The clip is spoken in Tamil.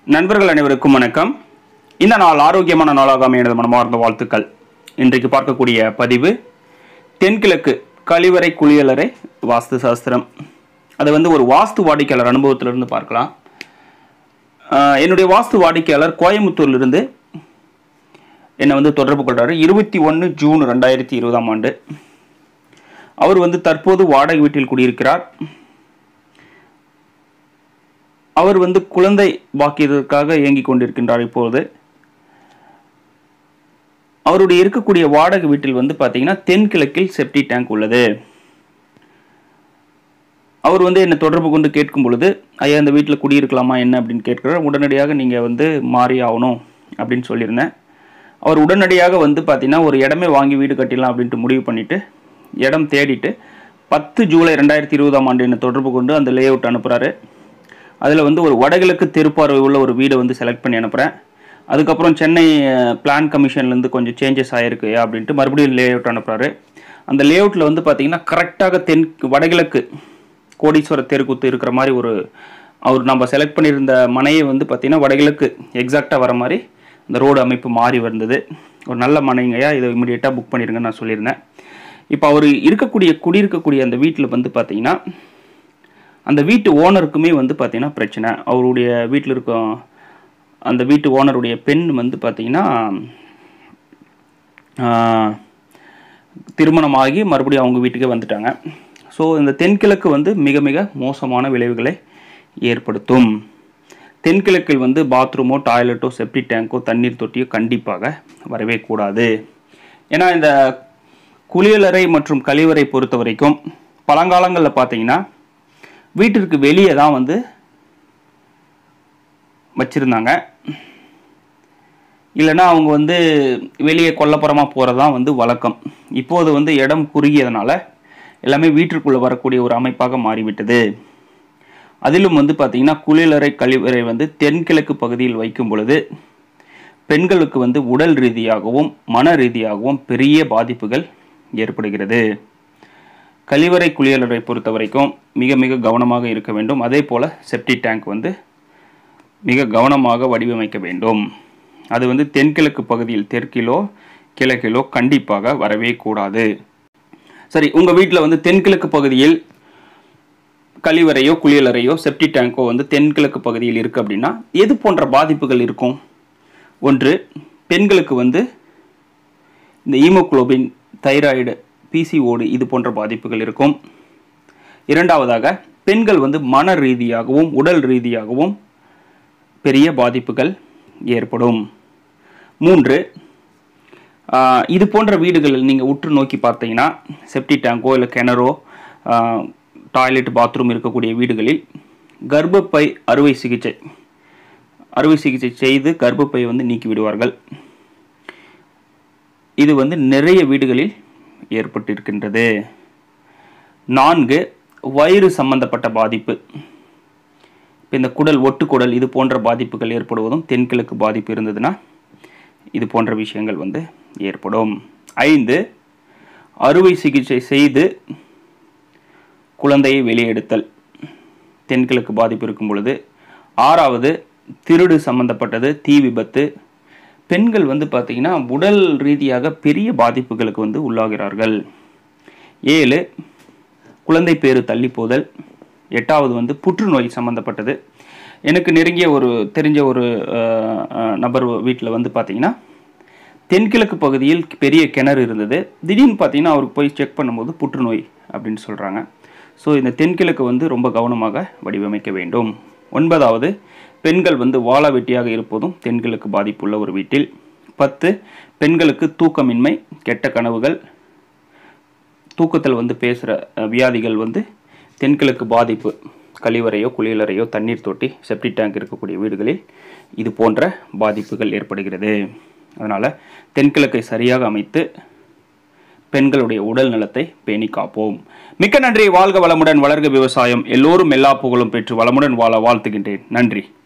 நண்பர்கள் அனைவருக்கும் வணக்கம் இந்த நாள் ஆரோக்கியமான நாளாக அமைய எனது மனமார்ந்த வாழ்த்துக்கள் இன்றைக்கு பார்க்கக்கூடிய பதிவு தென்கிழக்கு கழிவறை குளியலறை வாஸ்து சாஸ்திரம் அது வந்து ஒரு வாஸ்து வாடிக்கையாளர் அனுபவத்திலிருந்து பார்க்கலாம் ஆஹ் என்னுடைய வாஸ்து வாடிக்கையாளர் கோயம்புத்தூர்லேருந்து என்னை வந்து தொடர்பு கொள்றாரு இருபத்தி ஒன்று ஜூன் ரெண்டாயிரத்தி இருபதாம் ஆண்டு அவர் வந்து தற்போது வாடகை வீட்டில் குடியிருக்கிறார் அவர் வந்து குழந்தை பாக்கியதற்காக இயங்கிக் கொண்டிருக்கின்றார் இப்பொழுது அவருடைய இருக்கக்கூடிய வாடகை வீட்டில் வந்து பார்த்தீங்கன்னா தென்கிழக்கில் செப்டி டேங்க் உள்ளது அவர் வந்து என்னை தொடர்பு கொண்டு கேட்கும் பொழுது ஐயா இந்த வீட்டில் குடியிருக்கலாமா என்ன அப்படின்னு கேட்கிறார் உடனடியாக நீங்கள் வந்து மாறி ஆகணும் அப்படின்னு சொல்லியிருந்தேன் அவர் உடனடியாக வந்து பார்த்தீங்கன்னா ஒரு இடமே வாங்கி வீடு கட்டிடலாம் அப்படின்ட்டு முடிவு பண்ணிட்டு இடம் தேடிட்டு பத்து ஜூலை ரெண்டாயிரத்தி இருபதாம் ஆண்டு என்னை தொடர்பு கொண்டு அந்த லே அவுட் அனுப்புகிறாரு அதில் வந்து ஒரு வடகிழக்கு திருப்பார்வை உள்ள ஒரு வீடை வந்து செலக்ட் பண்ணி அனுப்புகிறேன் அதுக்கப்புறம் சென்னை பிளான் கமிஷன்லேருந்து கொஞ்சம் சேஞ்சஸ் ஆகிருக்கு அப்படின்ட்டு மறுபடியும் லே அவுட் அனுப்புகிறாரு அந்த லே அவுட்டில் வந்து பார்த்தீங்கன்னா கரெக்டாக தென் வடகிழக்கு கோடீஸ்வரர் தெருக்கூத்து இருக்கிற மாதிரி ஒரு அவர் நம்ம செலக்ட் பண்ணியிருந்த மனையை வந்து பார்த்தீங்கன்னா வடகிழக்கு எக்ஸாக்டாக வர மாதிரி அந்த ரோடு அமைப்பு மாறி வந்தது ஒரு நல்ல மனைங்கய்யா இதை இமிடியேட்டாக புக் பண்ணிடுங்கன்னு நான் சொல்லியிருந்தேன் இப்போ அவர் இருக்கக்கூடிய குடியிருக்கக்கூடிய அந்த வீட்டில் வந்து பார்த்தீங்கன்னா அந்த வீட்டு ஓனருக்குமே வந்து பார்த்தீங்கன்னா பிரச்சனை அவருடைய வீட்டில் இருக்க அந்த வீட்டு ஓனருடைய பெண் வந்து பார்த்தீங்கன்னா ஆஹ், திருமணமாகி மறுபடியும் அவங்க வீட்டுக்கே வந்துட்டாங்க ஸோ இந்த தென்கிழக்கு வந்து மிக மிக மோசமான விளைவுகளை ஏற்படுத்தும் தென்கிழக்கில் வந்து பாத்ரூமோ டாய்லெட்டோ செப்டி டேங்கோ தண்ணீர் தொட்டியோ கண்டிப்பாக வரவே கூடாது ஏன்னா இந்த குளியலறை மற்றும் கழிவறை பொறுத்த வரைக்கும் பழங்காலங்களில் பார்த்தீங்கன்னா வீட்டிற்கு வெளியே தான் வந்து வச்சுருந்தாங்க இல்லைன்னா அவங்க வந்து வெளியே கொல்லப்புறமாக போகிறது தான் வந்து வழக்கம் இப்போது வந்து இடம் குறுகியதுனால எல்லாமே வீட்டிற்குள்ளே வரக்கூடிய ஒரு அமைப்பாக மாறிவிட்டது அதிலும் வந்து பார்த்திங்கன்னா குளியலறை கழிவறை வந்து தென்கிழக்கு பகுதியில் வைக்கும் பொழுது பெண்களுக்கு வந்து உடல் ரீதியாகவும் மன ரீதியாகவும் பெரிய பாதிப்புகள் ஏற்படுகிறது கழிவறை குளியலறை பொறுத்த வரைக்கும் மிக மிக கவனமாக இருக்க வேண்டும் அதே போல் செப்டி டேங்க் வந்து மிக கவனமாக வடிவமைக்க வேண்டும் அது வந்து தென்கிழக்கு பகுதியில் தெற்கிலோ கிழக்கிலோ கண்டிப்பாக வரவே கூடாது சரி உங்கள் வீட்டில் வந்து தென்கிழக்கு பகுதியில் கழிவறையோ குளியலறையோ செப்டி டேங்கோ வந்து தென்கிழக்கு பகுதியில் இருக்குது அப்படின்னா எது போன்ற பாதிப்புகள் இருக்கும் ஒன்று பெண்களுக்கு வந்து இந்த ஈமோகுளோபின் தைராய்டு பிசிஓடு இது போன்ற பாதிப்புகள் இருக்கும் இரண்டாவதாக பெண்கள் வந்து மன ரீதியாகவும் உடல் ரீதியாகவும் பெரிய பாதிப்புகள் ஏற்படும் மூன்று ஆஹ், இது போன்ற வீடுகளில் நீங்கள் உற்று நோக்கி பார்த்தீங்கன்னா செப்டி டேங்கோ இல்லை கிணறோ டாய்லெட் பாத்ரூம் இருக்கக்கூடிய வீடுகளில் கர்ப்பப்பை அறுவை சிகிச்சை அறுவை சிகிச்சை செய்து கர்ப்பப்பை வந்து நீக்கி விடுவார்கள் இது வந்து நிறைய வீடுகளில் ஏற்பட்டிருக்கின்றது நான்கு வயிறு சம்பந்தப்பட்ட பாதிப்பு இப்போ இந்த குடல் ஒட்டுக்குடல் இது போன்ற பாதிப்புகள் ஏற்படுவதும் தென்கிழக்கு பாதிப்பு இருந்ததுன்னா இது போன்ற விஷயங்கள் வந்து ஏற்படும் ஐந்து அறுவை சிகிச்சை செய்து குழந்தையை வெளியெடுத்தல் தென்கிழக்கு பாதிப்பு இருக்கும் பொழுது ஆறாவது திருடு சம்பந்தப்பட்டது தீ விபத்து பெண்கள் வந்து பார்த்திங்கன்னா உடல் ரீதியாக பெரிய பாதிப்புகளுக்கு வந்து உள்ளாகிறார்கள் ஏழு குழந்தை பேறு தள்ளி போதல் எட்டாவது வந்து புற்றுநோய் சம்மந்தப்பட்டது எனக்கு நெருங்கிய ஒரு தெரிஞ்ச ஒரு அஹ், அஹ், நபர் வீட்டில் வந்து பார்த்தீங்கன்னா தென்கிழக்கு பகுதியில் பெரிய கிணறு இருந்தது திடீர்னு பார்த்தீங்கன்னா அவருக்கு போய் செக் பண்ணும்போது புற்றுநோய் அப்படின்னு சொல்கிறாங்க ஸோ இந்த தென்கிழக்கு வந்து ரொம்ப கவனமாக வடிவமைக்க வேண்டும் ஒன்பதாவது பெண்கள் வந்து வாழ வெட்டியாக இருப்பதும் தென்கிழக்கு பாதிப்புள்ள ஒரு வீட்டில் பத்து பெண்களுக்கு தூக்கமின்மை கெட்ட கனவுகள் தூக்கத்தில் வந்து பேசுகிற வியாதிகள் வந்து தென்கிழக்கு பாதிப்பு கழிவறையோ குளியலறையோ தண்ணீர் தொட்டி செப்டி டேங்க் இருக்கக்கூடிய வீடுகளில் இது போன்ற பாதிப்புகள் ஏற்படுகிறது அதனால் தென்கிழக்கை சரியாக அமைத்து பெண்களுடைய உடல் நலத்தை பேணி காப்போம் மிக்க நன்றி வாழ்க வளமுடன் வளர்க விவசாயம் எல்லோரும் எல்லா புகழும் பெற்று வளமுடன் வாழ வாழ்த்துகின்றேன் நன்றி